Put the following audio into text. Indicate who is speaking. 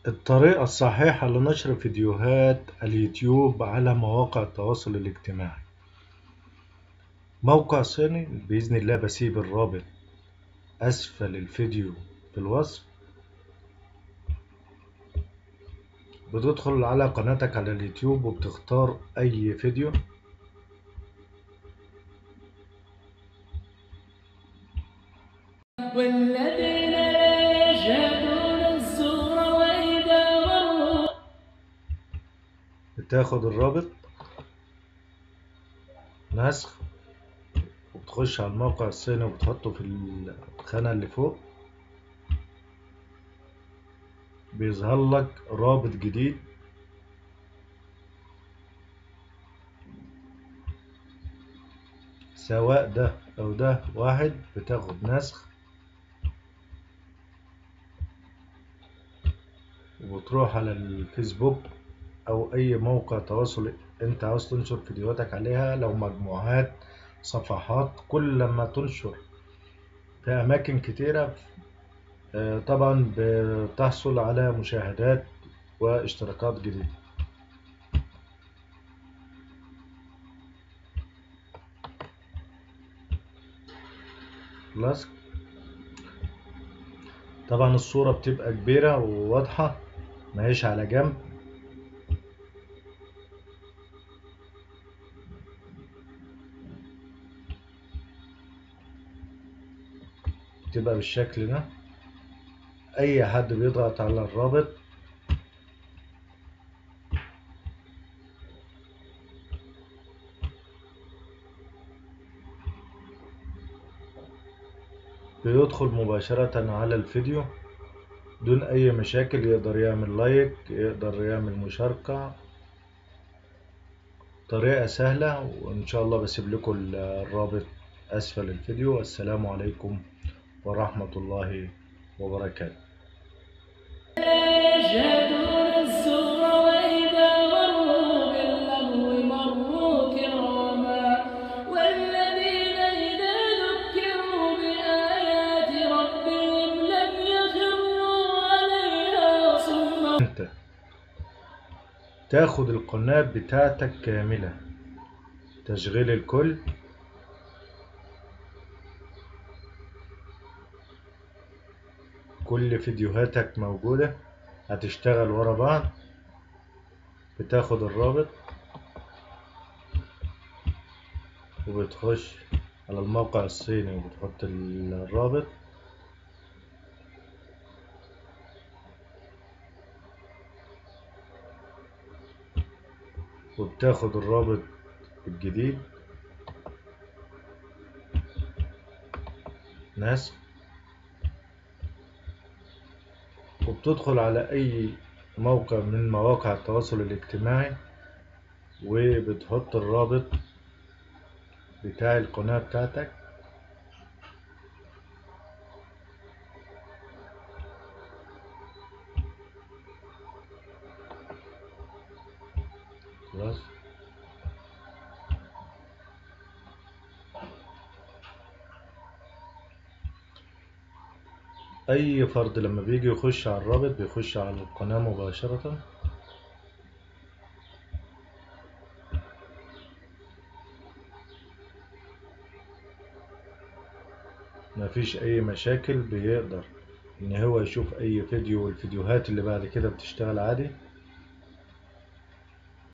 Speaker 1: الطريقة الصحيحة لنشر فيديوهات اليوتيوب على مواقع التواصل الاجتماعي موقع صيني بإذن الله بسيب الرابط أسفل الفيديو في الوصف بتدخل على قناتك على اليوتيوب وبتختار أي فيديو
Speaker 2: والذين لا يشهدون الزور وإذا مروا
Speaker 1: بتاخد الرابط نسخ وبتخش على الموقع الصيني وبتحطه في الخانة اللي فوق بيظهر لك رابط جديد سواء ده أو ده واحد بتاخد نسخ وبتروح على الفيسبوك أو أي موقع تواصل أنت عاوز تنشر فيديوهاتك عليها لو مجموعات صفحات كل لما تنشر في أماكن كتيرة آه، طبعا بتحصل على مشاهدات واشتراكات جديدة خلاص طبعا الصورة بتبقى كبيرة وواضحة ماهيش على جنب بتبقى بالشكل ده اي حد بيضغط على الرابط بيدخل مباشرة على الفيديو دون اي مشاكل يقدر يعمل لايك يقدر يعمل مشاركة طريقة سهلة وان شاء الله بسيب لكم الرابط اسفل الفيديو السلام عليكم ورحمة الله وبركاته
Speaker 2: لا يشهدون الزور وإذا مروا باللغو مروا كراما والذين إذا ذكروا بآيات ربهم لم يخروا عليها صما
Speaker 1: انت تاخد القناة بتاعتك كاملة تشغيل الكل كل فيديوهاتك موجودة هتشتغل ورا بعض بتاخد الرابط وبتخش على الموقع الصيني وبتحط الرابط وبتاخد الرابط الجديد نسخ وبتدخل على أي موقع من مواقع التواصل الاجتماعي وبتحط الرابط بتاع القناة بتاعتك خلاص اي فرد لما بيجي يخش على الرابط بيخش على القناة مباشرة مفيش اي مشاكل بيقدر ان هو يشوف اي فيديو والفيديوهات اللي بعد كده بتشتغل عادي